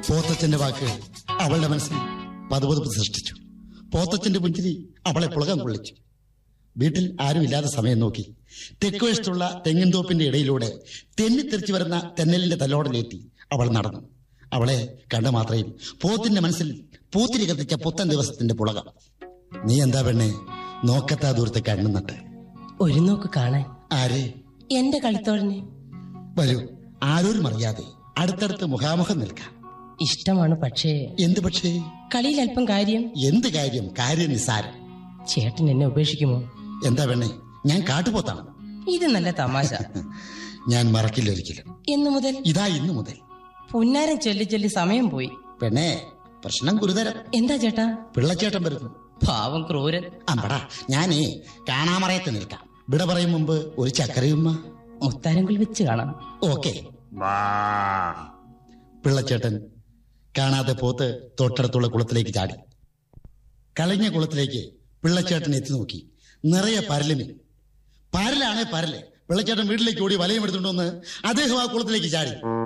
പോത്തച്ഛന്റെ വാക്ക് അവളുടെ മനസ്സിൽ പതുപതുപ്പ് സൃഷ്ടിച്ചു പോത്തച്ഛന്റെ പുഞ്ചിരി അവളെ പുളകം കൊള്ളിച്ചു വീട്ടിൽ ആരുമില്ലാത്ത സമയം നോക്കി തെക്കുവശത്തുള്ള തെങ്ങിൻതോപ്പിന്റെ ഇടയിലൂടെ തെന്നിത്തെറിച്ചു വരുന്ന തെന്നലിന്റെ തലോടലേറ്റി അവൾ നടന്നു അവളെ കണ്ട മാത്രയിൽ പോത്തിന്റെ മനസ്സിൽ പൂത്തിരി കത്തിച്ച പുത്തൻ ദിവസത്തിന്റെ പുളകം നീ എന്താ പെണ്ണെ നോക്കത്താ ദൂരത്തെ കണ്ണുന്നിട്ട് ഒരു നോക്ക് കാണാൻ ആരെ എന്റെ കളിത്തോഴനെ വരൂ ആരോരും അറിയാതെ അടുത്തടുത്ത് മുഖാമുഖം നിൽക്കാം ഇഷ്ടമാണ് പക്ഷേ എന്ത് പക്ഷേ കളിയിൽ അല്പം കാര്യം എന്ത് കാര്യം കാര്യം നിസാരം ചേട്ടൻ എന്നെ ഉപേക്ഷിക്കുമോ എന്താ പെണ്ണെ ഞാൻ കാട്ടുപോത്താണ് ഇത് നല്ല തമാശ ഞാൻ മറക്കില്ല ഒരിക്കലും എന്നു മുതൽ ഇതാ ഇന്നു മുതൽ പുന്നാരം ചൊല്ലി ചൊല്ലി സമയം പോയി പെണ്ണെ പ്രശ്നം ഗുരുതരം എന്താ ചേട്ടാ പിള്ളച്ചേട്ടൻ വരുന്നു പാവം ക്രൂരൻ അമ്പടാ ഞാനേ കാണാമറയത്ത് നിൽക്കാം വിട പറയും മുമ്പ് ഒരു ചക്കരയുമ്മ മുത്താരങ്കിൽ വെച്ച് കാണാം ഓക്കെ പിള്ളച്ചേട്ടൻ കാണാതെ പോത്ത് തൊട്ടടുത്തുള്ള കുളത്തിലേക്ക് ചാടി കളഞ്ഞ കുളത്തിലേക്ക് പിള്ളച്ചേട്ടൻ എത്തി നോക്കി നിറയെ പരലുമീൻ പരലാണേ പരല് പിള്ളച്ചേട്ടൻ വീട്ടിലേക്ക് ഓടി വലയം എടുത്തുകൊണ്ടുവന്ന് അദ്ദേഹം ആ കുളത്തിലേക്ക് ചാടി